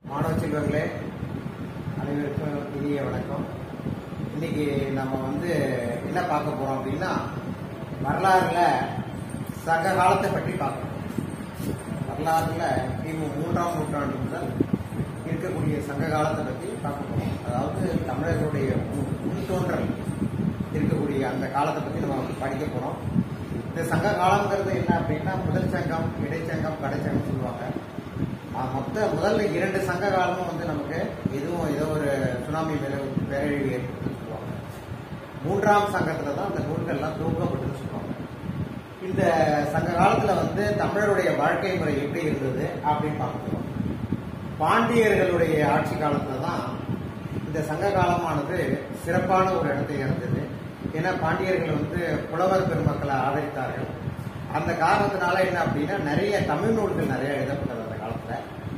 மாணவ செல்வங்களே அனைவருக்கும் இனிய வணக்கம் இன்னைக்கு நம்ம வந்து என்ன பார்க்க போறோம் அப்படின்னா வரலாறுல சங்க காலத்தை பற்றி பார்க்கணும் வரலாறுல கிமு மூன்றாம் நூற்றாண்டு முதல் இருக்கக்கூடிய சங்க காலத்தை பற்றி பார்க்க போறோம் அதாவது தமிழர்களுடைய மு- முன்தோன்றல் இருக்கக்கூடிய அந்த காலத்தை பற்றி நம்ம படிக்க போறோம் இந்த சங்க காலங்கிறது என்ன அப்படின்னா முதல் சங்கம் இடைச்சங்கம் கடைச்சங்கம் சொல்லுவாங்க ஆஹ் மொத்த முதல்ல இரண்டு சங்க காலமும் வந்து நமக்கு எதுவும் ஏதோ ஒரு சுனாமி மேல பேரழிவு ஏற்படுத்துன்னு சொல்லுவாங்க மூன்றாம் சங்கத்துல தான் அந்த நூல்கள்லாம் துவக்கப்பட்டுன்னு சொல்லுவாங்க இந்த சங்க காலத்துல வந்து தமிழருடைய வாழ்க்கை முறை எப்படி இருந்தது அப்படின்னு பார்க்கிறோம் பாண்டியர்களுடைய ஆட்சி காலத்துல தான் இந்த சங்க காலமானது சிறப்பான ஒரு இடத்தை இருந்தது ஏன்னா பாண்டியர்கள் வந்து புலவர் பெருமக்களை ஆதரித்தார்கள் அந்த காரணத்தினால என்ன அப்படின்னா நிறைய தமிழ் நூல்கள் நிறைய எழுதப்பட்டது அந்த காலத்துல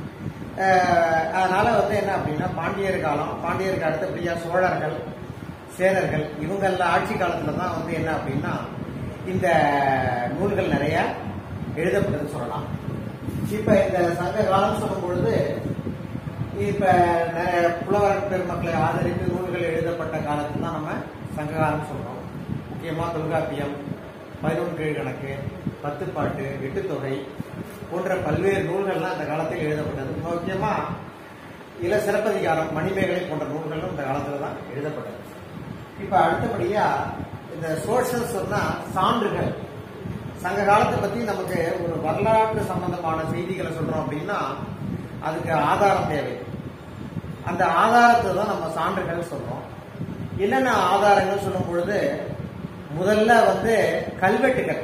அஹ் அதனால வந்து என்ன அப்படின்னா பாண்டியர் காலம் பாண்டியருக்கு அடுத்தபடியா சோழர்கள் சேரர்கள் இவங்கள ஆட்சி காலத்துல தான் வந்து என்ன அப்படின்னா இந்த நூல்கள் நிறைய எழுதப்பட்டதுன்னு சொல்லலாம் இப்ப இந்த சங்க காலம் சொல்லும் பொழுது இப்ப நிறைய புலவர் பெருமக்களை ஆதரித்து நூல்கள் எழுதப்பட்ட காலத்துல தான் நம்ம சங்க காலம் சொல்றோம் முக்கியமா தொல்காப்பியம் பதினொன்று கணக்கு பத்துப்பாட்டு எட்டுத்தொகை போன்ற பல்வேறு நூல்கள்லாம் அந்த காலத்தில் எழுதப்பட்டது முக்கியமா இள சிறப்பதிகாரம் மணிமேகலை போன்ற நூல்களும் இந்த காலத்துல தான் எழுதப்பட்டது இப்ப அடுத்தபடியா இந்த சோர்சஸ் சொன்னா சான்றுகள் சங்க காலத்தை பத்தி நமக்கு ஒரு வரலாற்று சம்பந்தமான செய்திகளை சொல்றோம் அப்படின்னா அதுக்கு ஆதாரம் தேவை அந்த ஆதாரத்தை தான் நம்ம சான்றுகள் சொல்றோம் என்னென்ன ஆதாரங்கள் சொல்லும் பொழுது முதல்ல வந்து கல்வெட்டுகள்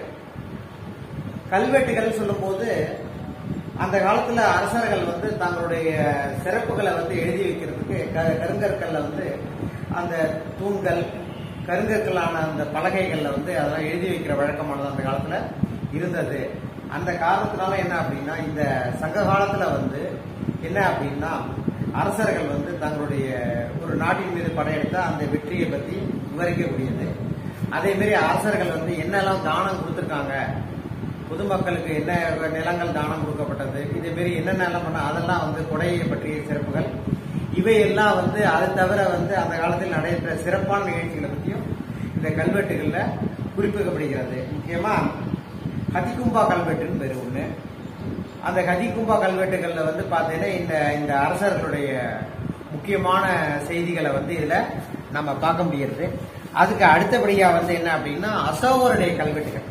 கல்வெட்டுகள் சொல்லும்போது அந்த காலத்துல அரசர்கள் வந்து தங்களுடைய சிறப்புகளை வந்து எழுதி வைக்கிறதுக்கு க- கருங்கற்கல்ல வந்து அந்த தூண்கள் கருங்கற்களான அந்த பலகைகள்ல வந்து அதெல்லாம் எழுதி வைக்கிற வழக்கமானது அந்த காலத்துல இருந்தது அந்த காரணத்தினால என்ன அப்படின்னா இந்த சங்க காலத்துல வந்து என்ன அப்படின்னா அரசர்கள் வந்து தங்களுடைய ஒரு நாட்டின் மீது படையெடுத்தா அந்த வெற்றியை பத்தி விவரிக்கக்கூடியது அதே மாதிரி அரசர்கள் வந்து என்னெல்லாம் தானம் கொடுத்திருக்காங்க பொதுமக்களுக்கு என்ன நிலங்கள் தானம் கொடுக்கப்பட்டது இதே மாரி என்னென்னலாம் பண்ண அதெல்லாம் வந்து கொடையை பற்றிய சிறப்புகள் இவையெல்லாம் வந்து அதை தவிர வந்து அந்த காலத்தில் நடைபெற்ற சிறப்பான நிகழ்ச்சிகளை பற்றியும் இந்த கல்வெட்டுகள்ல குறிப்பிடப்படுகிறது முக்கியமா ஹதிகும்பா கல்வெட்டுன்னு பேரு ஒண்ணு அந்த ஹதிகும்பா கல்வெட்டுகள்ல வந்து பார்த்தீங்கன்னா இந்த இந்த அரசர்களுடைய முக்கியமான செய்திகளை வந்து இதுல நம்ம பார்க்க முடிகிறது அதுக்கு அடுத்தபடியா வந்து என்ன அப்படின்னா அசோகருடைய கல்வெட்டுகள்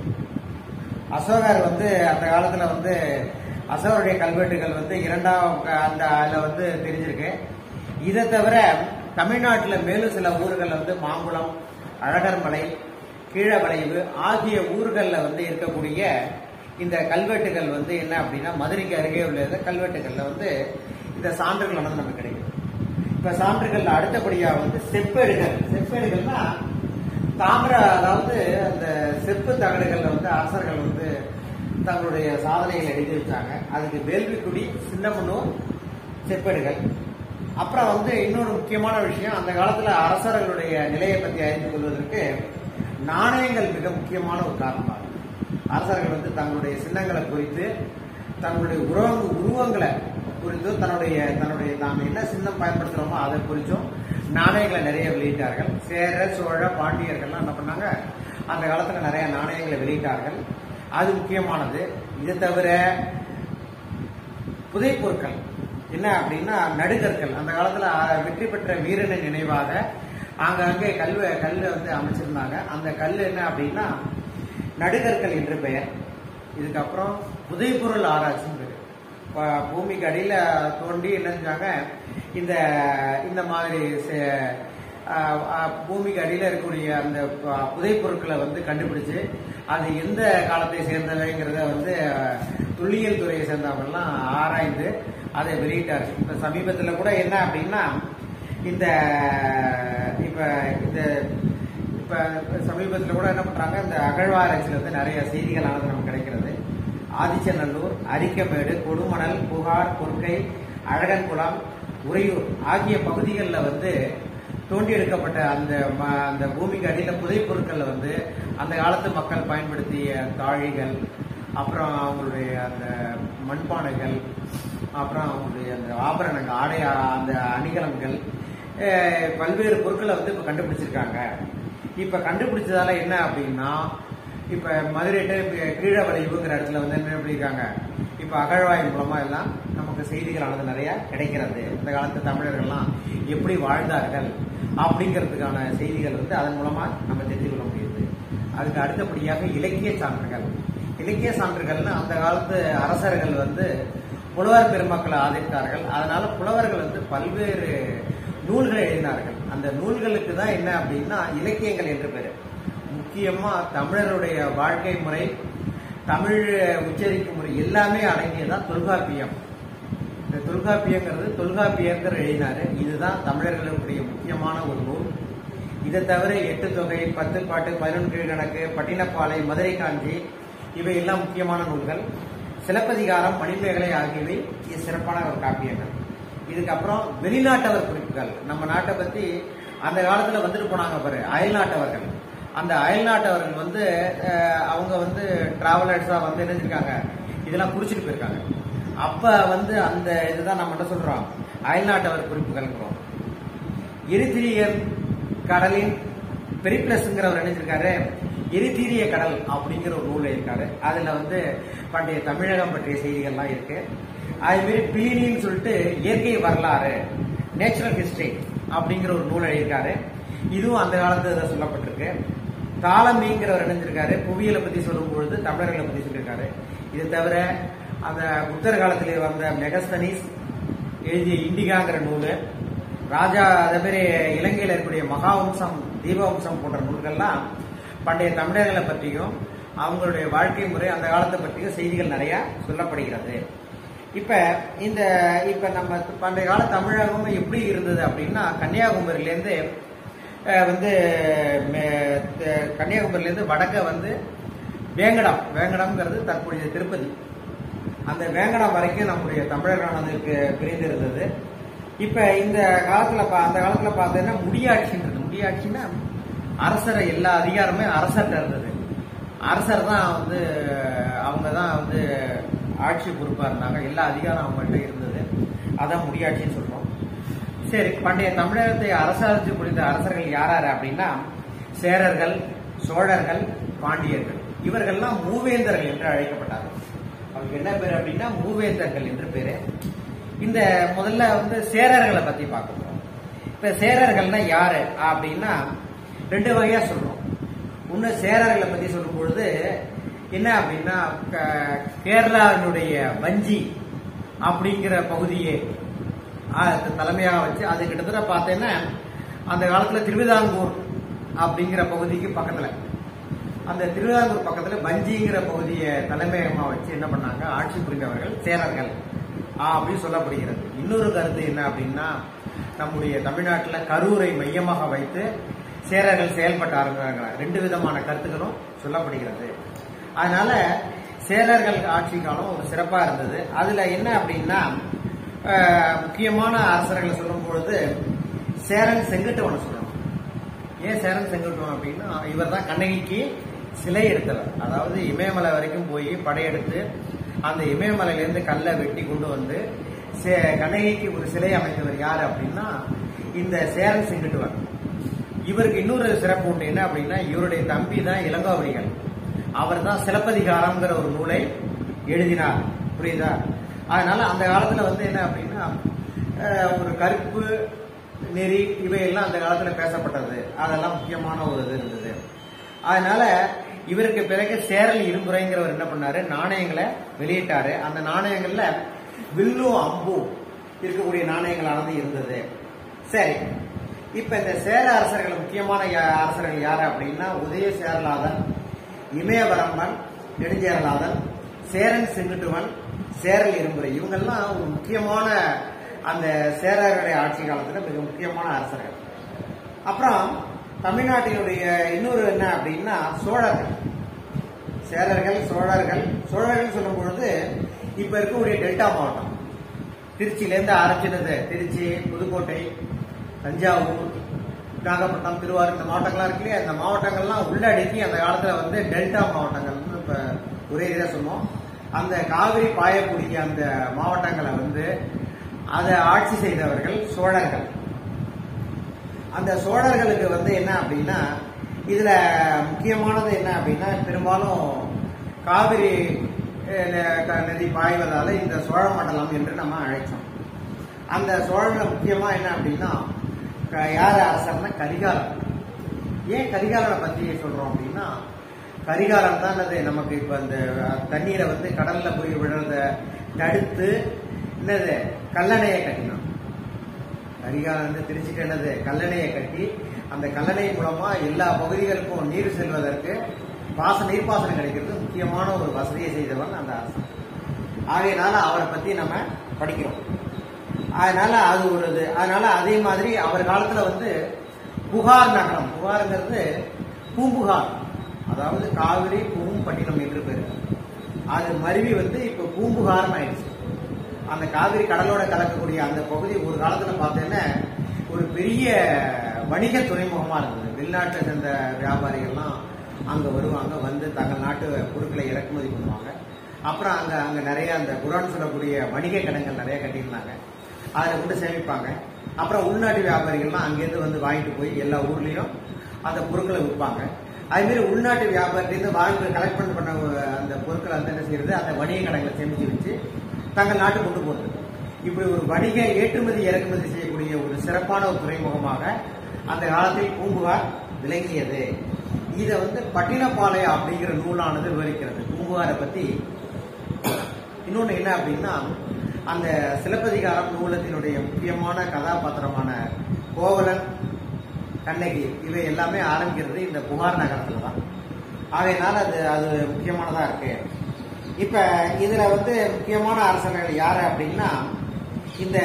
அசோகர் வந்து அந்த காலத்துல வந்து அசோகருடைய கல்வெட்டுகள் வந்து இரண்டாம் க- அந்த அதுல வந்து தெரிஞ்சிருக்கு இதை தவிர தமிழ்நாட்டுல மேலும் சில ஊர்கள் வந்து மாங்குளம் அழகர்மலை கீழவளைவு ஆகிய ஊர்கள்ல வந்து இருக்கக்கூடிய இந்த கல்வெட்டுகள் வந்து என்ன அப்படின்னா மதுரைக்கு அருகே உள்ள இந்த கல்வெட்டுகள்ல வந்து இந்த சான்றுகள் வந்து நமக்கு கிடைக்கும் இப்ப சான்றுகள்ல அடுத்தபடியா வந்து செப்பேடுகள் செப்பேடுகள்னா தாமிர அதாவது அந்த செப்பு தகடுகள்ல வந்து அரசர்கள் வந்து தங்களுடைய சாதனைகளை எழுதி வச்சாங்க அதுக்கு வேள்விக்குடி சின்னமனூர் செப்பேடுகள் அப்புறம் வந்து இன்னொரு முக்கியமான விஷயம் அந்த காலத்துல அரசர்களுடைய நிலையை பற்றி அறிந்து கொள்வதற்கு நாணயங்கள் மிக முக்கியமான ஒரு காரணமாகும் அரசர்கள் வந்து தங்களுடைய சின்னங்களை குறித்து தங்களுடைய உருவங்க உருவங்களை குறித்து தன்னுடைய தன்னுடைய நாம் என்ன சின்னம் பயன்படுத்துறோமோ அதை குறித்தும் நாணயங்களை நிறைய வெளியிட்டார்கள் சேர சோழ பாண்டியர்கள்லாம் என்ன பண்ணாங்க அந்த காலத்துல நிறைய நாணயங்களை வெளியிட்டார்கள் அது முக்கியமானது இதை தவிர புதைப்பொருட்கள் என்ன அப்படின்னா நடுகற்கள் அந்த காலத்துல அஹ், வெற்றி பெற்ற வீரனின் நினைவாக ஆங்காங்கே கல் கல் வந்து அமைச்சிருந்தாங்க அந்த கல் என்ன அப்படின்னா நடுகற்கள் என்று பெயர் இதுக்கப்புறம் புதைப்பொருள் ஆராய்ச்சின்னு பேரு ப- பூமிக்கு அடியில தோண்டி என்ன செஞ்சாங்க இந்த இந்த மாதிரி செ- அஹ், அஹ், பூமிக்கு அடியில இருக்கக்கூடிய அந்த ப- புதைப்பொருட்களை வந்து கண்டுபிடிச்சு அது எந்த காலத்தை சேர்ந்தவைங்கிறத வந்து அஹ், தொல்லியல் துறையை சேர்ந்தவங்கலாம் ஆராய்ந்து அதை வெளியிட்டார்கள் இப்ப சமீபத்துல கூட என்ன அப்படின்னா இந்த இப்ப இந்த இப்ப சமீபத்துல கூட என்ன பண்றாங்க இந்த அகழ்வாராய்ச்சியில வந்து நிறைய செய்திகளானது நமக்கு கிடைக்கிறது ஆதிச்சநல்லூர் அரிக்கமேடு கொடுமணல் புகார் கொற்கை அழகன்குளம் உறையூர் ஆகிய பகுதிகளில் வந்து தோண்டி எடுக்கப்பட்ட அந்த ம- அந்த பூமிக்கு அடியில் புதைப்பொருட்கள்ல வந்து அந்த காலத்து மக்கள் பயன்படுத்திய தாழிகள் அப்புறம் அவங்களுடைய அந்த மண்பானைகள் அப்புறம் அவங்களுடைய அந்த ஆபரணங்கள் ஆடை அந்த அணிகலன்கள் அஹ், பல்வேறு பொருட்களை வந்து இப்ப கண்டுபிடிச்சிருக்காங்க இப்ப கண்டுபிடிச்சதால என்ன அப்படின்னா இப்ப மதுரைட்ட கீழ வளைவுங்கிற இடத்துல வந்து என்ன பண்ணியிருக்காங்க இப்ப அகழ்வாய் மூலமா எல்லாம் நமக்கு செய்திகளானது நிறைய கிடைக்கிறது இந்த காலத்து தமிழர்கள்லாம் எப்படி வாழ்ந்தார்கள் அப்படிங்கிறதுக்கான செய்திகள் வந்து அதன் மூலமா நம்ம தெரிந்து கொள்ள முடியுது அதுக்கு அடுத்தபடியாக இலக்கிய சான்றுகள் இலக்கிய சான்றுகள்னு அந்த காலத்து அரசர்கள் வந்து புலவர் பெருமக்களை ஆதரித்தார்கள் அதனால புலவர்கள் வந்து பல்வேறு நூல்களை எழுதினார்கள் அந்த நூல்களுக்கு தான் என்ன அப்படின்னா இலக்கியங்கள் என்று பேரு முக்கியமா தமிழருடைய வாழ்க்கை முறை தமிழ் உச்சரிக்கும் முறை எல்லாமே அடங்கியதான் தொல்காப்பியம் இந்த தொல்காப்பியங்கிறது தொல்காப்பியங்கர் எழுதினாரு இதுதான் தமிழர்களுடைய முக்கியமான ஒரு நூல் இதை தவிர எட்டு தொகை பத்து பாட்டு பதினொன்று கணக்கு பட்டினப்பாலை மதுரை காஞ்சி இவை எல்லாம் முக்கியமான நூல்கள் சிலப்பதிகாரம் மணிமேகலை ஆகியவை இது சிறப்பான ஒரு காப்பியங்கள் இதுக்கப்புறம் வெளிநாட்டவர் குறிப்புகள் நம்ம நாட்டை பத்தி அந்த காலத்துல வந்துட்டு போனாங்க பாரு அயல்நாட்டவர்கள் அந்த அயல்நாட்டவர்கள் வந்து அஹ், அவங்க வந்து டிராவலர்ஸா வந்து என்ன செஞ்சிருக்காங்க இதெல்லாம் குறிச்சிட்டு போயிருக்காங்க அப்ப வந்து அந்த இதுதான் நம்ம என்ன சொல்றோம் அயல்நாட்டவர் குறிப்புகள்ங்கிறோம் எரித்திரியர் கடலின் பெரிப்ளஸ்ங்கிறவர் நினைச்சிருக்காரு எரித்தீரிய கடல் அப்படிங்கிற ஒரு நூல் இருக்காரு அதுல வந்து பண்டைய தமிழகம் பற்றிய செய்திகள்லாம் இருக்கு அதே மாதிரி பிலினின்னு சொல்லிட்டு இயற்கை வரலாறு நேச்சுரல் ஹிஸ்டரி அப்படிங்கிற ஒரு நூல் எழுதியிருக்காரு இதுவும் அந்த காலத்துல சொல்லப்பட்டிருக்கு தாளமிங்கிறவர் இணைஞ்சிருக்காரு புவியியலை பத்தி சொல்லும் பொழுது தமிழர்களை பத்தி சொல்லியிருக்காரு இது தவிர அந்த புத்தர் காலத்திலே வந்த மெகஸ்தனிஸ் எழுதிய இண்டிகாங்கிற நூலு ராஜா அதே மாதிரி இலங்கையில் இருக்கக்கூடிய மகாவம்சம் தீபவம்சம் போன்ற நூல்கள்லாம் பண்டைய தமிழர்களை பற்றியும் அவங்களுடைய வாழ்க்கை முறை அந்த காலத்தை பற்றியும் செய்திகள் நிறைய சொல்லப்படுகிறது இப்ப இந்த இப்ப நம்ம பண்டைய கால தமிழகம் எப்படி இருந்தது அப்படின்னா கன்னியாகுமரியிலேருந்து அஹ், வந்து மே- த- கன்னியாகுமரியிலேருந்து வடக்க வந்து வேங்கடம் வேங்கடம்ங்கிறது தற்போதைய திருப்பதி அந்த வேங்கடம் வரைக்கும் நம்முடைய தமிழரானதுக்கு பிரிந்திருந்தது இப்ப இந்த காலத்துல பா- அந்த காலத்துல பார்த்தீங்கன்னா முடியாட்சின்றது முடியாட்சின்னா அரசரை எல்லா அதிகாரமே அரசர்கிட்ட இருந்தது அரசர் தான் வந்து அவங்க தான் வந்து ஆட்சி பொறுப்பா இருந்தாங்க எல்லா அதிகாரம் அவங்கள்ட்ட இருந்தது அதான் முடியாட்சின்னு சொல்றோம் சரி பண்டைய தமிழகத்தை அரசாட்சி புரிந்த அரசர்கள் யார் யார் அப்படின்னா சேரர்கள் சோழர்கள் பாண்டியர்கள் இவர்கள்லாம் மூவேந்தர்கள் என்று அழைக்கப்பட்டார்கள் அவங்களுக்கு என்ன பேர் அப்படின்னா மூவேந்தர்கள் என்று பேரு இந்த முதல்ல வந்து சேரர்களை பத்தி பார்க்க போறோம் இப்ப சேரர்கள்னா யாரு அப்படின்னா ரெண்டு வகையா சொல்றோம் ஒண்ணு சேரர்களை பத்தி சொல்லும் பொழுது என்ன அப்படின்னா க- கேரளாவினுடைய வஞ்சி அப்படிங்கிற பகுதியை ஆஹ், தலைமையாக வச்சு அது கிட்டத்தட்ட பார்த்தேன்னா அந்த காலத்துல திருவிதாங்கூர் அப்படிங்கிற பகுதிக்கு பக்கத்துல அந்த திருவிதாங்கூர் பக்கத்துல வஞ்சிங்கிற பகுதியை தலைமையகமா வச்சு என்ன பண்ணாங்க ஆட்சி புரிந்தவர்கள் சேரர்கள் ஆ, அப்படின்னு சொல்லப்படுகிறது இன்னொரு கருத்து என்ன அப்படின்னா நம்முடைய தமிழ்நாட்டுல கரூரை மையமாக வைத்து சேரர்கள் செயல்பட்ட ஆரம்பிக்கிறாங்க ரெண்டு விதமான கருத்துக்களும் சொல்லப்படுகிறது அதனால சேரர்கள் ஆட்சி காலம் ஒரு சிறப்பா இருந்தது அதுல என்ன அப்படின்னா அஹ், முக்கியமான அரசர்களை சொல்லும் பொழுது சேரன் செங்குட்டுவனை சொல்லணும் ஏன் சேரன் செங்குட்டுவன் அப்படின்னா இவர் தான் கண்ணகிக்கு சிலை எடுத்தவர் அதாவது இமயமலை வரைக்கும் போய் படையெடுத்து அந்த இமயமலையிலேருந்து கல்லை வெட்டி கொண்டு வந்து சே- கண்ணகிக்கு ஒரு சிலை அமைத்தவர் யார் அப்படின்னா இந்த சேரன் செங்குட்டுவன் இவருக்கு இன்னொரு சிறப்பு உண்டு என்ன அப்படின்னா இவருடைய தம்பி தான் இளங்கோவடிகள் அவர் தான் சிலப்பதிகாரம்ங்கிற ஒரு நூலை எழுதினார் புரியுதா அதனால அந்த காலத்துல வந்து என்ன அப்படின்னா அஹ், ஒரு கருப்பு நெறி இவையெல்லாம் அந்த காலத்துல பேசப்பட்டது அதெல்லாம் முக்கியமான ஒரு இது இருந்தது அதனால இவருக்கு பிறகு சேரல் இரும்புரைங்கிறவர் என்ன பண்ணாரு நாணயங்களை வெளியிட்டாரு அந்த நாணயங்கள்ல வில்லும் அம்பும் இருக்கக்கூடிய நாணயங்களானது இருந்தது சரி இப்ப இந்த சேர அரசர்கள் முக்கியமான யா- அரசர்கள் யாரு அப்படின்னா உதய சேரலாதன் இமயவரம்பன் நெடுஞ்சேரலாதன் சேரன் செங்குட்டுவன் சேரல் இரும்புரை இவங்கெல்லாம் ஒரு முக்கியமான அந்த சேரர்களுடைய ஆட்சி காலத்துல மிக முக்கியமான அரசர்கள் அப்புறம் தமிழ்நாட்டினுடைய இன்னொரு என்ன அப்படின்னா சோழர்கள் சேரர்கள் சோழர்கள் சோழர்கள் சொல்லும் பொழுது இப்ப இருக்கக்கூடிய டெல்டா மாவட்டம் திருச்சியிலேருந்து ஆரம்பிச்சினது திருச்சி புதுக்கோட்டை தஞ்சாவூர் நாகப்பட்டினம் திருவாரூர் இந்த மாவட்டங்கள்லாம் இருக்கு இல்லையா இந்த மாவட்டங்கள்லாம் உள்ளடக்கி அந்த காலத்துல வந்து டெல்டா மாவட்டங்கள்னு இப்ப ஒரே இதாக சொன்னோம் அந்த காவிரி பாயக்கூடிய அந்த மாவட்டங்களை வந்து அதை ஆட்சி செய்தவர்கள் சோழர்கள் அந்த சோழர்களுக்கு வந்து என்ன அப்படின்னா இதுல முக்கியமானது என்ன அப்படின்னா பெரும்பாலும் காவிரி அஹ், ந- க- நதி பாய்வதால இந்த சோழ மண்டலம் என்று நம்ம அழைச்சோம் அந்த சோழர்கள் முக்கியமா என்ன அப்படின்னா க- யார் அரசர்னா கரிகாலன் ஏன் கரிகாலனை பத்தி சொல்றோம் அப்படின்னா கரிகாலன் தான் அது நமக்கு இப்ப இந்த தண்ணீரை வந்து கடல்ல போய் விடுறத தடுத்து என்னது கல்லணையை கட்டினான் கரிகாலன் வந்து திருச்சிட்டு என்னது கல்லணையை கட்டி அந்த கல்லணை மூலமா எல்லா பகுதிகளுக்கும் நீர் செல்வதற்கு பாச நீர்ப்பாசனம் கிடைக்கிறது முக்கியமான ஒரு வசதியை செய்தவன் அந்த அரசன் ஆகையினால அவரை பத்தி நம்ம படிக்கிறோம் அதனால அது ஒரு இது அதனால அதே மாதிரி அவர் காலத்துல வந்து புகார் நகரம் புகாருங்கிறது பூம்புகார் அதாவது காவிரி பூம்பட்டினம் என்று பேரு அது மருவி வந்து இப்ப பூம்புகார்னு ஆயிடுச்சு அந்த காவிரி கடலோட கலக்கக்கூடிய அந்த பகுதி ஒரு காலத்துல பார்த்தேன்னா ஒரு பெரிய வணிக துறைமுகமா இருந்தது வெளிநாட்டை சேர்ந்த வியாபாரிகள்லாம் அங்க வருவாங்க வந்து தங்கள் நாட்டு பொருட்களை இறக்குமதி பண்ணுவாங்க அப்புறம் அங்க அங்க நிறைய அந்த குரான் சொல்லக்கூடிய வணிக கடன்கள் நிறைய கட்டியிருந்தாங்க அதில் கொண்டு சேமிப்பாங்க அப்புறம் உள்நாட்டு வியாபாரிகள்லாம் அங்கேருந்து வந்து வாங்கிட்டு போய் எல்லா ஊர்லயும் அந்த பொருட்களை விற்பாங்க அதே மாதிரி உள்நாட்டு வியாபாரத்திலிருந்து வாங்கி கலெக்ட் பண்ண பண்ண அந்த பொருட்களை வந்து என்ன செய்யறது அந்த வணிக கடைகளை சேமிச்சு வச்சு தங்கள் நாட்டுக்கு கொண்டு போகிறது இப்படி ஒரு வணிக ஏற்றுமதி இறக்குமதி செய்யக்கூடிய ஒரு சிறப்பான ஒரு துறைமுகமாக அந்த காலத்தில் பூம்புகார் விளங்கியது இதை வந்து பட்டினப்பாளையம் அப்படிங்கிற நூலானது விவரிக்கிறது பூம்புகாரை பத்தி இன்னொன்னு என்ன அப்படின்னா அந்த சிலப்பதிகாரம் நூலத்தினுடைய முக்கியமான கதாபாத்திரமான கோவலன் கண்ணகி இவை எல்லாமே ஆரம்பிக்கிறது இந்த புகார் நகரத்துல தான் ஆகையினால அது அது முக்கியமானதா இருக்கு இப்ப இதுல வந்து முக்கியமான அரசர்கள் யாரு அப்படின்னா இந்த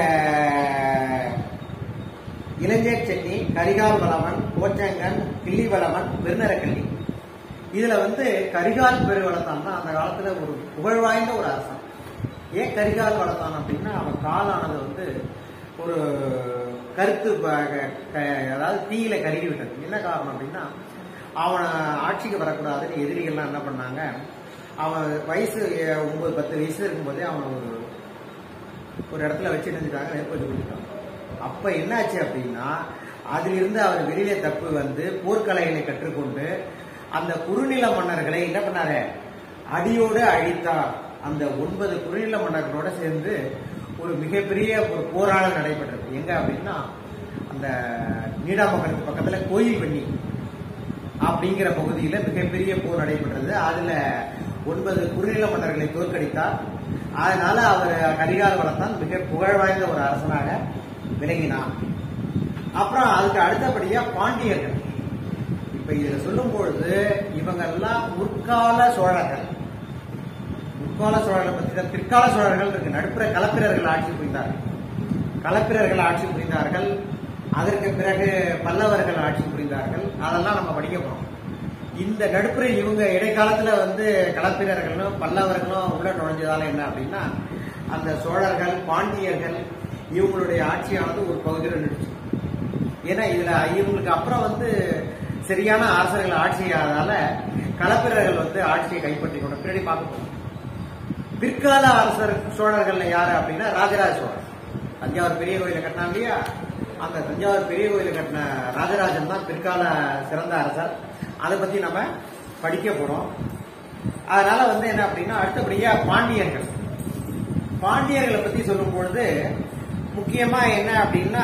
இளஞ்சேர் சென்னி கரிகால் வளவன் கோச்சங்கன் கிள்ளிவளவன் பெருநரக்கல்லி இதுல வந்து கரிகால் பெருவளத்தான் தான் அந்த காலத்துல ஒரு புகழ்வாய்ந்த ஒரு அரசன் ஏன் கரிகால் வளத்தான் அப்படின்னா அவன் காலானது வந்து ஒரு கருத்து ப- க- க- அதாவது தீயில கருகி விட்டது என்ன காரணம் அப்படின்னா அவன் ஆட்சிக்கு வரக்கூடாதுன்னு எதிரிகள்லாம் என்ன பண்ணாங்க அவன் வயசு அஹ், ஒன்பது பத்து வயசு இருக்கும்போதே அவன் ஒரு ஒரு இடத்துல வச்சு நினைச்சிட்டாங்க நெருப்பு வச்சு கொடுத்துட்டாங்க அப்ப என்னாச்சு அப்படின்னா அதிலிருந்து அவர் வெளியில தப்பு வந்து போர்க்கலைகளை கற்றுக்கொண்டு அந்த குறுநில மன்னர்களை என்ன பண்ணாரு அடியோடு அழித்தார் அந்த ஒன்பது குறுநில மன்னர்களோட சேர்ந்து ஒரு மிகப்பெரிய ஒரு போராட்டம் நடைபெற்றது எங்க அப்படின்னா அந்த நீடாமங்கலத்து பக்கத்துல கோயில் பண்ணி அப்படிங்கிற பகுதியில மிகப்பெரிய போர் நடைபெற்றது அதுல ஒன்பது குறுநில மன்னர்களை தோற்கடித்தார் அதனால அவர் கரிகால வளத்தான் மிக புகழ் வாய்ந்த ஒரு அரசனாக விளங்கினார் அப்புறம் அதுக்கு அடுத்தபடியா பாண்டியர்கள் இப்ப இதுல சொல்லும் பொழுது இவங்க எல்லாம் முற்கால சோழர்கள் முற்கால சோழர்களை பத்தி தான் பிற்கால சோழர்கள் இருக்கு நடுப்புற கலப்பிரர்கள் ஆட்சி புரிந்தார்கள் கலப்பிரர்கள் ஆட்சி புரிந்தார்கள் அதற்கு பிறகு பல்லவர்கள் ஆட்சி புரிந்தார்கள் அதெல்லாம் நம்ம படிக்க போறோம் இந்த நடுப்புற இவங்க இடைக்காலத்துல வந்து களப்பிரர்களும் பல்லவர்களும் உள்ள நுழைஞ்சதால என்ன அப்படின்னா அந்த சோழர்கள் பாண்டியர்கள் இவங்களுடைய ஆட்சியானது ஒரு பகுதியில் நின்றுச்சு ஏன்னா இதுல இவங்களுக்கு அப்புறம் வந்து சரியான அரசர்கள் ஆட்சி ஆனதால களப்பிரர்கள் வந்து ஆட்சியை கைப்பற்றி கொண்டு பின்னாடி பார்க்க போறோம் பிற்கால அரசர் சோழர்கள்ல யாரு அப்படின்னா ராஜராஜ சோழன் தஞ்சாவூர் பெரிய கோயிலை கட்டினாங்க இல்லையா அந்த தஞ்சாவூர் பெரிய கோயிலை கட்டின ராஜராஜன் தான் பிற்கால சிறந்த அரசர் அதை பத்தி நம்ம படிக்க போறோம் அதனால வந்து என்ன அப்படின்னா அடுத்தபடியா பாண்டியர்கள் பாண்டியர்களை பத்தி சொல்லும் பொழுது முக்கியமா என்ன அப்படின்னா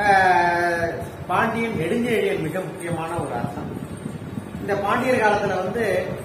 அஹ், பாண்டியன் நெடுஞ்செழியன் மிக முக்கியமான ஒரு அரசன் இந்த பாண்டியர் காலத்துல வந்து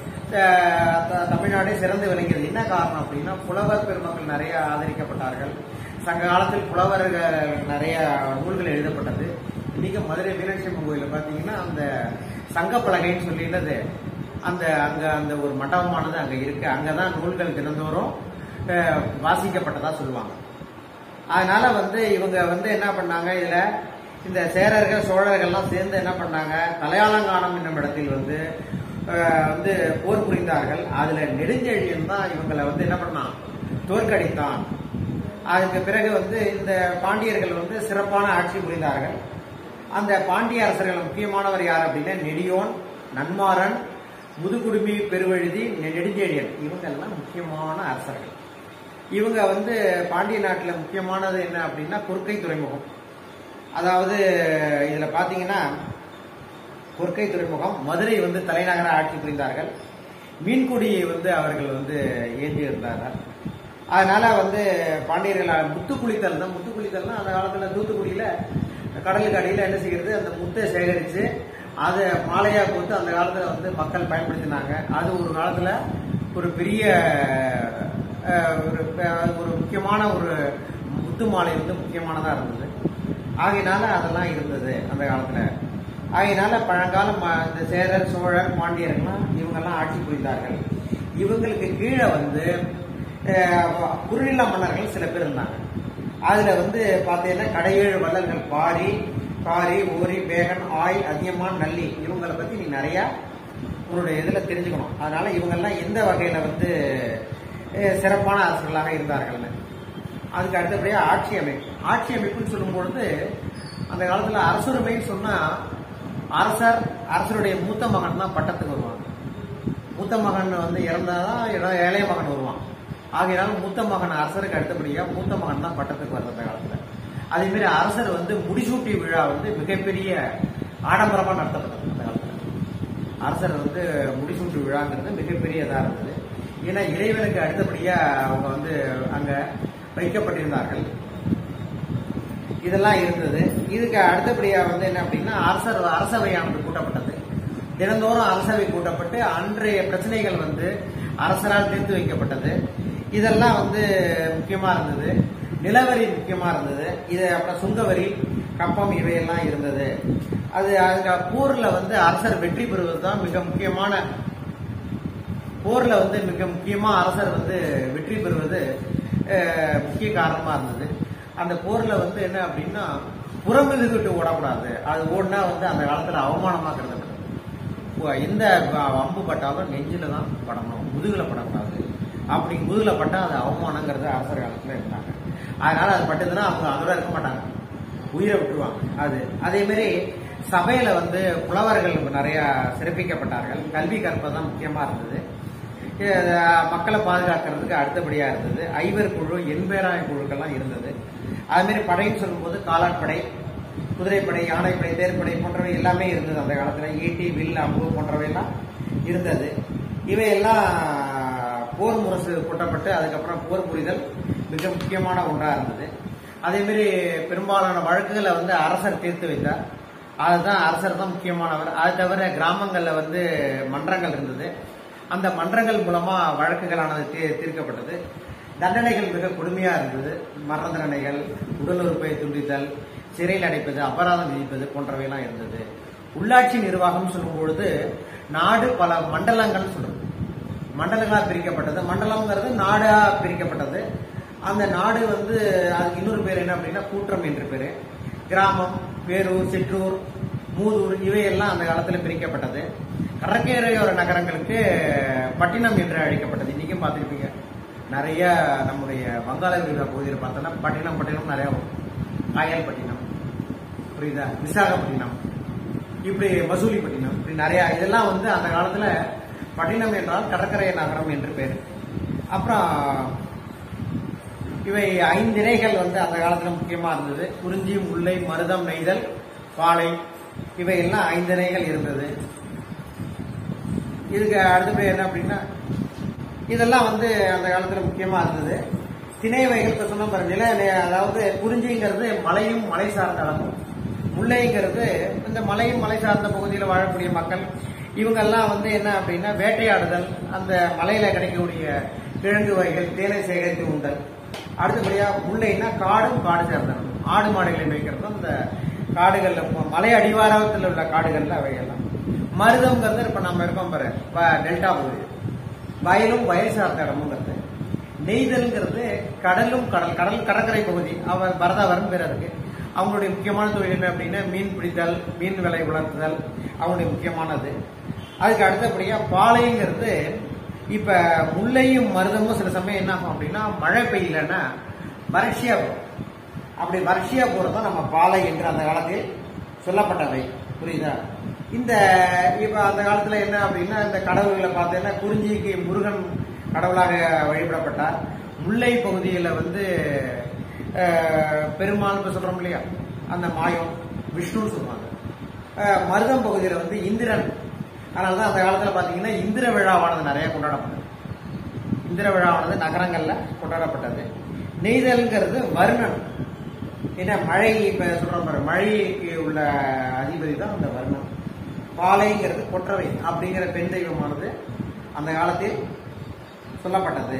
அஹ், த- தமிழ்நாடே சிறந்து விளங்கியது என்ன காரணம் அப்படின்னா புலவர் பெருமக்கள் நிறைய ஆதரிக்கப்பட்டார்கள் சங்க காலத்தில் புலவர்கள் நிறைய நூல்கள் எழுதப்பட்டது இன்னைக்கு மதுரை மீனாட்சி அம்மன் கோயில பாத்தீங்கன்னா அந்த சங்கப்பலகைன்னு சொல்லி என்னது அந்த அங்க அந்த ஒரு மண்டபமானது அங்க இருக்கு அங்கதான் நூல்கள் தினந்தோறும் அஹ், வாசிக்கப்பட்டதா சொல்லுவாங்க அதனால வந்து இவங்க வந்து என்ன பண்ணாங்க இதுல இந்த சேரர்கள் சோழர்கள்லாம் சேர்ந்து என்ன பண்ணாங்க தலையாளங்கானம் என்னும் இடத்தில் வந்து அஹ், வந்து போர் புரிந்தார்கள் அதுல நெடுஞ்செழியன் தான் இவங்களை வந்து என்ன பண்ணான் தோற்கடித்தான் அதுக்கு பிறகு வந்து இந்த பாண்டியர்கள் வந்து சிறப்பான ஆட்சி புரிந்தார்கள் அந்த பாண்டிய அரசர்கள் முக்கியமானவர் யார் அப்படின்னா நெடியோன் நன்மாறன் முதுகுடுமி பெருவழுதி நெடுஞ்செழியன் இவங்க எல்லாம் முக்கியமான அரசர்கள் இவங்க வந்து பாண்டிய நாட்டில் முக்கியமானது என்ன அப்படின்னா குறுக்கை துறைமுகம் அதாவது இதுல பாத்தீங்கன்னா கொற்கை துறைமுகம் மதுரை வந்து தலைநகர ஆட்சி புரிந்தார்கள் மீன்குடியை வந்து அவர்கள் வந்து ஏந்தி இருந்தார்கள் அதனால வந்து பாண்டியர்கள் முத்து குளித்தல் தான் முத்து குளித்தல்னா அந்த காலத்துல தூத்துக்குடியில கடலுக்கு அடியில என்ன செய்யறது அந்த முத்தை சேகரிச்சு அதை மாலையா கொடுத்து அந்த காலத்துல வந்து மக்கள் பயன்படுத்தினாங்க அது ஒரு காலத்துல ஒரு பெரிய அஹ், ஒரு ப- ஒரு முக்கியமான ஒரு முத்து மாலை வந்து முக்கியமானதா இருந்தது ஆகையினால அதெல்லாம் இருந்தது அந்த காலத்துல ஆகையினால பழங்கால ம- இந்த சேரர் சோழர் பாண்டியர்கள்லாம் இவங்கெல்லாம் ஆட்சி புரிந்தார்கள் இவங்களுக்கு கீழே வந்து அஹ், குறுநில மன்னர்கள் சில பேர் இருந்தாங்க அதுல வந்து பாத்தீங்கன்னா கடையேழு வள்ளல்கள் பாரி பாரி ஓரி பேகன் ஆய் அதியமான் நல்லி இவங்களை பத்தி நீ நிறைய உன்னுடைய இதுல தெரிஞ்சுக்கணும் அதனால இவங்கெல்லாம் எந்த வகையில வந்து அஹ், சிறப்பான அரசர்களாக இருந்தார்கள்னு அதுக்கு அடுத்தபடியா ஆட்சி அமைப்பு ஆட்சி அமைப்புன்னு சொல்லும் பொழுது அந்த காலத்துல அரசுரிமைன்னு சொன்னா அரசர் அரசருடைய மூத்த மகன் தான் பட்டத்துக்கு வருவாங்க மூத்த மகன் வந்து இறந்தாதான் இள- இளைய மகன் வருவான் ஆகையினால மூத்த மகன் அரசருக்கு அடுத்தபடியா மூத்த மகன் தான் பட்டத்துக்கு வருது அந்த காலத்துல அதே மாதிரி அரசர் வந்து முடிசூட்டி விழா வந்து மிகப்பெரிய ஆடம்பரமா நடத்தப்பட்டது அந்த காலத்துல அரசர் வந்து முடிசூட்டு விழாங்கிறது மிகப்பெரிய இதா இருந்தது ஏன்னா இறைவனுக்கு அடுத்தபடியா அவங்க வந்து அங்க வைக்கப்பட்டிருந்தார்கள் இதெல்லாம் இருந்தது இதுக்கு அடுத்தபடியா வந்து என்ன அப்படின்னா அரசர் அரசவையானது கூட்டப்பட்டது தினந்தோறும் அரசவை கூட்டப்பட்டு அன்றைய பிரச்சனைகள் வந்து அரசரால் தீர்த்து வைக்கப்பட்டது இதெல்லாம் வந்து முக்கியமா இருந்தது நிலவரி முக்கியமா இருந்தது இது அப்புறம் சுங்கவரி கப்பம் இவையெல்லாம் இருந்தது அது அங்க போர்ல வந்து அரசர் வெற்றி பெறுவது தான் மிக முக்கியமான போர்ல வந்து மிக முக்கியமா அரசர் வந்து வெற்றி பெறுவது அஹ், முக்கிய காரணமா இருந்தது அந்த போர்ல வந்து என்ன அப்படின்னா புறமிதுகிட்டு ஓடக்கூடாது அது ஓடினா வந்து அந்த காலத்துல அவமானமா கருதப்பட்டது இப்போ எந்த வ- அம்பு பட்டாலும் நெஞ்சில தான் படணும் முதுகுல படக்கூடாது அப்படி முதுகுல பட்டா அது அவமானங்கிறது அரசர் காலத்துல இருந்தாங்க அதனால அது பட்டதுன்னா அவங்க அதோட இருக்க மாட்டாங்க உயிரை விட்டுருவாங்க அது அதே மாதிரி சபையில வந்து புலவர்கள் நிறைய சிறப்பிக்கப்பட்டார்கள் கல்வி கற்பது தான் முக்கியமா இருந்தது அஹ் மக்களை பாதுகாக்கிறதுக்கு அடுத்தபடியா இருந்தது ஐவர் குழு எண்பேராய குழுக்கள்லாம் இருந்தது அது மாதிரி படைன்னு சொல்லும்போது காலாட்படை குதிரைப்படை யானைப்படை தேர்ப்படை போன்றவை எல்லாமே இருந்தது அந்த காலத்துல ஈட்டி வில் அம்பு போன்றவை எல்லாம் இருந்தது இவையெல்லாம் போர் முரசு கொட்டப்பட்டு அதுக்கப்புறம் போர் புரிதல் மிக முக்கியமான ஒன்றா இருந்தது அதே மாதிரி பெரும்பாலான வழக்குகளை வந்து அரசர் தீர்த்து வைத்தார் அதுதான் அரசர் தான் முக்கியமானவர் அது தவிர கிராமங்கள்ல வந்து மன்றங்கள் இருந்தது அந்த மன்றங்கள் மூலமா வழக்குகளானது தீ- தீர்க்கப்பட்டது தண்டனைகள் மிக கொடுமையா இருந்தது மரண தண்டனைகள் உடல் உறுப்பை துண்டித்தல் சிறையில் அடைப்பது அபராதம் விதிப்பது போன்றவையெல்லாம் இருந்தது உள்ளாட்சி நிர்வாகம் சொல்லும் பொழுது நாடு பல மண்டலங்கள் சொல்றது மண்டலங்களா பிரிக்கப்பட்டது மண்டலம்ங்கிறது நாடா பிரிக்கப்பட்டது அந்த நாடு வந்து அதுக்கு இன்னொரு பேர் என்ன அப்படின்னா கூற்றம் என்று பேரு கிராமம் பேரூர் சிற்றூர் மூதூர் இவையெல்லாம் அந்த காலத்துல பிரிக்கப்பட்டது கடற்கரையோர நகரங்களுக்கு பட்டினம் என்று அழைக்கப்பட்டது இன்னைக்கும் பார்த்திருப்பீங்க நிறைய நம்முடைய வங்காள விரிகுடா பகுதியில் பார்த்தோம்னா பட்டினம் பட்டினம் நிறைய வரும் காயல் பட்டினம் புரியுதா விசாகப்பட்டினம் இப்படி மசூலிப்பட்டினம் இப்படி நிறைய இதெல்லாம் வந்து அந்த காலத்துல பட்டினம் என்றால் கடற்கரை நகரம் என்று பேர் அப்புறம் இவை ஐந்திணைகள் வந்து அந்த காலத்துல முக்கியமா இருந்தது குறிஞ்சி முல்லை மருதம் நெய்தல் பாலை இவை எல்லாம் ஐந்திணைகள் இருந்தது இதுக்கு அடுத்தபடி என்ன அப்படின்னா இதெல்லாம் வந்து அந்த காலத்துல முக்கியமா இருந்தது திணை வகைகள் இப்ப சொன்ன பாரு நில நி- அதாவது குறிஞ்சிங்கிறது மலையும் மலை சார்ந்த இடமும் முல்லைங்கிறது இந்த மலையும் மலை சார்ந்த பகுதியில் வாழக்கூடிய மக்கள் இவங்கெல்லாம் வந்து என்ன அப்படின்னா வேட்டையாடுதல் அந்த மலையில கிடைக்கக்கூடிய கிழங்கு வகைகள் தேனை சேகரித்து உண்டல் அடுத்தபடியா முல்லைன்னா காடும் காடு சார்ந்த இடம். ஆடு மாடுகளை மேய்க்கிறது அந்த காடுகள்ல ம- மலை அடிவாரத்தில் உள்ள காடுகள்ல அவையெல்லாம் மருதம்ங்கிறது இப்ப நம்ம இருக்கோம் பாரு வ- டெல்டா பகுதி வயலும் வயல் சார்ந்த இடமுங்கிறது நெய்தல்ங்கிறது கடலும் கடல் கடல் கடற்கரை பகுதி அவர் பரதாவரன் பேர் இருக்கு அவங்களுடைய முக்கியமான தொழில் என்ன அப்படின்னா மீன் பிடித்தல் மீன் விலை உலர்த்துதல் அவங்களுடைய முக்கியமானது அதுக்கு அடுத்தபடியா பாலைங்கிறது இப்ப முல்லையும் மருதமும் சில சமயம் என்ன ஆகும் அப்படின்னா மழை பெய்யலன்னா வறட்சியா போகும் அப்படி வறட்சியா போறதுதான் நம்ம பாலை என்று அந்த காலத்தில் சொல்லப்பட்டவை புரியுதா இந்த இப்ப அந்த காலத்துல என்ன அப்படின்னா இந்த கடவுள்களை பார்த்தீங்கன்னா குறிஞ்சிக்கு முருகன் கடவுளாக வழிபடப்பட்டார் முல்லை பகுதியில வந்து அஹ், பெருமாள் இப்ப சொல்றோம் இல்லையா அந்த மாயம் விஷ்ணுன்னு சொல்லுவாங்க அஹ், மருதம் பகுதியில வந்து இந்திரன் அதனாலதான் அந்த காலத்துல பாத்தீங்கன்னா இந்திர விழாவானது நிறைய கொண்டாடப்பட்டது இந்திர விழாவானது நகரங்கள்ல கொண்டாடப்பட்டது நெய்தல்ங்கிறது வருணன் என்ன மழை இப்ப சொல்றோம் பாரு மழைக்கு உள்ள அதிபதி தான் அந்த வருணன் பாலைங்கிறது கொற்றவை அப்படிங்கிற பெண் தெய்வமானது அந்த காலத்தில் சொல்லப்பட்டது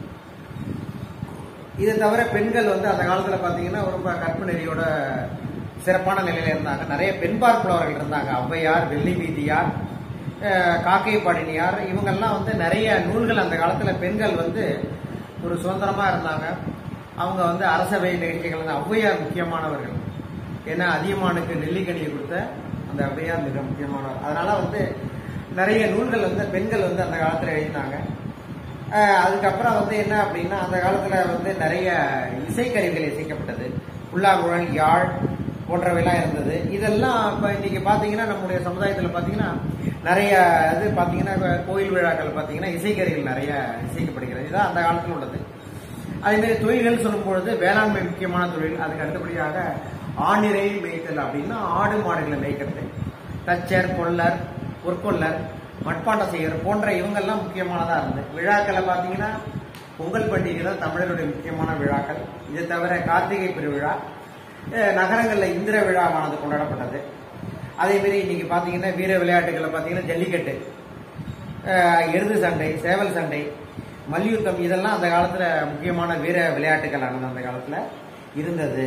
இதை தவிர பெண்கள் வந்து அந்த காலத்துல பாத்தீங்கன்னா ரொம்ப கற்பு நெறியோட சிறப்பான நிலையில இருந்தாங்க நிறைய பெண் பார்ப்பவர்கள் இருந்தாங்க ஔவையார் வெள்ளி மீதியார் அஹ், காக்கை பாடினியார் இவங்கெல்லாம் வந்து நிறைய நூல்கள் அந்த காலத்துல பெண்கள் வந்து ஒரு சுதந்திரமா இருந்தாங்க அவங்க வந்து அரசவை நிகழ்ச்சிகள் வந்து ஔவையார் முக்கியமானவர்கள் ஏன்னா அதியமானுக்கு நெல்லிக்கனியை கொடுத்த அந்த ஔவையார் மிக முக்கியமானவர் அதனால வந்து நிறைய நூல்கள் வந்து பெண்கள் வந்து அந்த காலத்துல எழுதினாங்க அஹ் அதுக்கப்புறம் வந்து என்ன அப்படின்னா அந்த காலத்துல வந்து நிறைய இசைக்கருவிகள் இசைக்கப்பட்டது புல்லாங்குழல் யாழ் போன்றவையெல்லாம் இருந்தது இதெல்லாம் இப்ப இன்னைக்கு பாத்தீங்கன்னா நம்முடைய சமுதாயத்துல பாத்தீங்கன்னா நிறைய இது பாத்தீங்கன்னா இப்ப கோயில் விழாக்கள் பாத்தீங்கன்னா இசைக்கருவிகள் நிறைய இசைக்கப்படுகிறது இதுதான் அந்த காலத்தில் உள்ளது அதே மாதிரி தொழில்கள் சொல்லும் பொழுது வேளாண்மை முக்கியமான தொழில் அதுக்கு அடுத்தபடியாக ஆணிரை மேய்த்தல் அப்படின்னா ஆடு மாடுகளை மேய்க்கிறது தச்சர் கொல்லர் பொற்கொல்லர் மட்பாண்ட செய்யர் போன்ற இவங்கெல்லாம் முக்கியமானதா இருந்தது விழாக்களை பார்த்தீங்கன்னா பொங்கல் பண்டிகை தான் தமிழருடைய முக்கியமான விழாக்கள் இதை தவிர கார்த்திகை பெருவிழா அஹ் நகரங்கள்ல இந்திர விழாவானது கொண்டாடப்பட்டது அதே மாதிரி இன்னைக்கு பாத்தீங்கன்னா வீர விளையாட்டுகளை பாத்தீங்கன்னா ஜல்லிக்கட்டு அஹ் எருது சண்டை சேவல் சண்டை மல்யுத்தம் இதெல்லாம் அந்த காலத்துல முக்கியமான வீர விளையாட்டுகள் ஆனது அந்த காலத்துல இருந்தது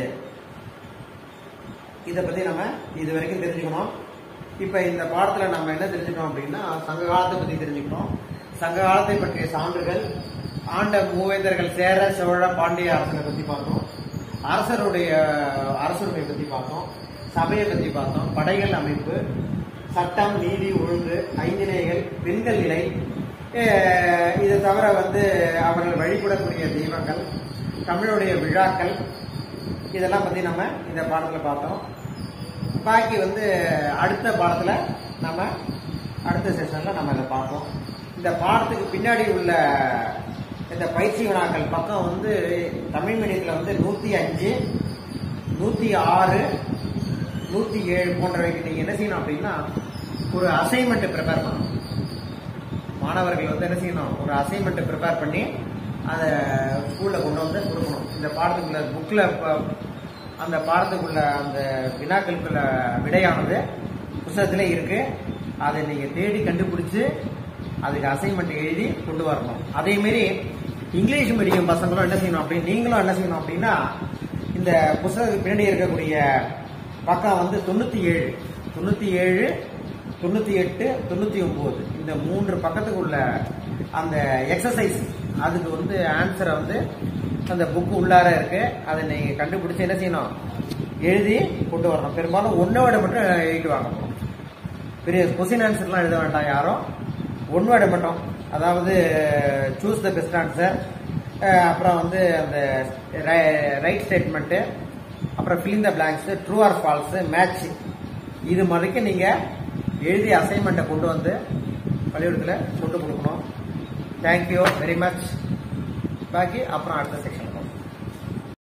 இதை பத்தி நம்ம இது வரைக்கும் தெரிஞ்சுக்கணும் இப்ப இந்த பாடத்துல நம்ம என்ன தெரிஞ்சுக்கணும் அப்படின்னா சங்க காலத்தை பத்தி தெரிஞ்சுக்கணும் சங்க காலத்தை பற்றிய சான்றுகள் ஆண்ட மூவேந்தர்கள் சேர சோழ பாண்டிய அரசனை பத்தி பார்த்தோம் அரசருடைய அரசுரிமை பத்தி பார்த்தோம் சபையை பத்தி பார்த்தோம் படைகள் அமைப்பு சட்டம் நீதி ஒழுங்கு ஐந்திணைகள் பெண்கள் நிலை அஹ் இது தவிர வந்து அவர்கள் வழிபடக்கூடிய தெய்வங்கள் தமிழுடைய விழாக்கள் இதெல்லாம் பத்தி நம்ம இந்த பாடத்துல பார்த்தோம் பாக்கி வந்து அடுத்த பாடத்துல நம்ம அடுத்த செஷன்ல நம்ம இதை பார்ப்போம் இந்த பாடத்துக்கு பின்னாடி உள்ள இந்த பயிற்சி வினாக்கள் பக்கம் வந்து தமிழ் மீடியத்துல வந்து நூத்தி அஞ்சு நூத்தி ஆறு நூத்தி ஏழு போன்றவைக்கு நீங்க என்ன செய்யணும் அப்படின்னா ஒரு அசைன்மெண்ட் ப்ரிப்பேர் பண்ணணும் மாணவர்கள் வந்து என்ன செய்யணும் ஒரு அசைன்மெண்ட் ப்ரிப்பேர் பண்ணி அதை ஸ்கூல்ல கொண்டு வந்து கொடுக்கணும் இந்த பாடத்துக்குள்ள புக்ல அந்த பாடத்துக்குள்ள அந்த வினாக்களுக்குள்ள விடையானது புத்தகத்துல இருக்கு அதை நீங்க தேடி கண்டுபிடிச்சு அதுக்கு அசைன்மெண்ட் எழுதி கொண்டு வரணும் அதே மாதிரி இங்கிலீஷ் மீடியம் பசங்களும் என்ன செய்யணும் அப்படின்னு நீங்களும் என்ன செய்யணும் அப்படின்னா இந்த புத்தகத்துக்கு பின்னாடி இருக்கக்கூடிய பக்கம் வந்து தொண்ணூத்தி ஏழு தொண்ணூத்தி ஏழு தொண்ணூத்தி எட்டு தொண்ணூத்தி ஒன்பது இந்த மூன்று பக்கத்துக்கு உள்ள அந்த எக்ஸசைஸ் அதுக்கு வந்து ஆன்சரை வந்து அந்த புக் உள்ளார இருக்கு அதை நீங்க கண்டுபிடிச்சு என்ன செய்யணும் எழுதி கொண்டு வரணும் பெரும்பாலும் ஒன்ன வேர்டை மட்டும் எழுதிட்டு வாங்க பெரிய கொஸ்டின் ஆன்சர்லாம் எழுத வேண்டாம் யாரும் ஒன் வேர்டை மட்டும் அதாவது சூஸ் த பெஸ்ட் ஆன்சர் அப்புறம் வந்து அந்த ரைட் ஸ்டேட்மெண்ட்டு அப்புறம் filling the blanks true or false match இது மாதிரிக்கு நீங்க எழுதி அசைன்மெண்ட்டை கொண்டு வந்து பள்ளிக்கூடத்தில் கொண்டு கொடுக்கணும் தேங்க்யூ வெரி மச் பாக்கி அப்புறம் அடுத்த செக்ஷன்